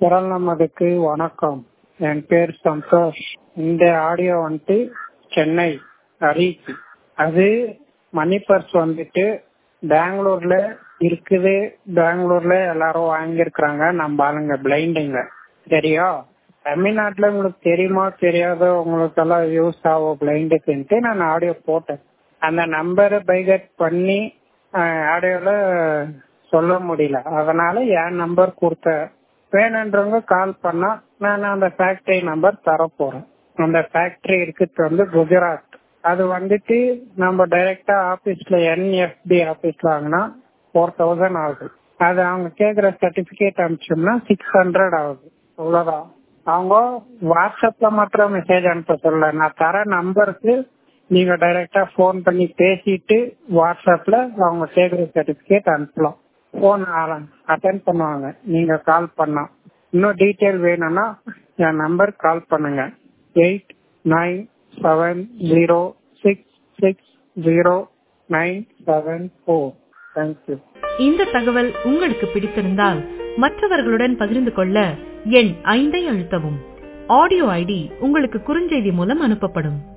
குரல் நமதுக்கு வணக்கம் என் பேர் சந்தோஷ் இந்த ஆடியோ வந்துட்டு சென்னை ஹரிக்கு அது மணி பர்ஸ் வந்துட்டு பெங்களூர்ல இருக்குது பெங்களூர்ல எல்லாரும் வாங்கியிருக்கிறாங்க நம்ம ஆளுங்க பிளைண்டுங்க சரியா தமிழ்நாட்டுல உங்களுக்கு தெரியுமா தெரியாதோ உங்களுக்கு எல்லாம் யூஸ் ஆகும் பிளைண்டுக்குன்ட்டு நான் ஆடியோ போட்டேன் அந்த நம்பரை பைகட் பண்ணி ஆடியோல சொல்ல முடியல அதனால என் நம்பர் கொடுத்தேன் வேணுன்றவங்க கால் பண்ணா நான் அந்த ஃபேக்டரி நம்பர் தர போறேன் அந்த ஃபேக்டரி இருக்கிறது வந்து குஜராத் அது வந்துட்டு நம்ம டைரக்டா ஆபீஸ்ல என்எஃப்பி ஆபீஸ்ல வாங்கினா ஃபோர் தௌசண்ட் ஆகுது அது அவங்க கேக்குற சர்டிபிகேட் அனுப்பிச்சோம்னா சிக்ஸ் ஹண்ட்ரட் ஆகுது அவ்வளவுதான் அவங்க வாட்ஸ்அப்ல மாத்திரம் மெசேஜ் அனுப்ப சொல்ல நான் தர நம்பருக்கு நீங்க டைரக்டா போன் பண்ணி பேசிட்டு வாட்ஸ்அப்ல அவங்க கேக்குற சர்டிபிகேட் அனுப்பலாம் போன் அட்டன் பண்ணுவாங்க நீங்க கால் பண்ணா இன்னும் டீட்டெயில் வேணும்னா என் நம்பர் கால் பண்ணுங்க eight nine seven zero six six zero nine seven four thank you இந்த தகவல் உங்களுக்கு பிடித்திருந்தால் மற்றவர்களுடன் பகிர்ந்து கொள்ள எண் ஐந்தை அழுத்தவும் ஆடியோ ஐடி உங்களுக்கு குறுஞ்செய்தி மூலம் அனுப்பப்படும்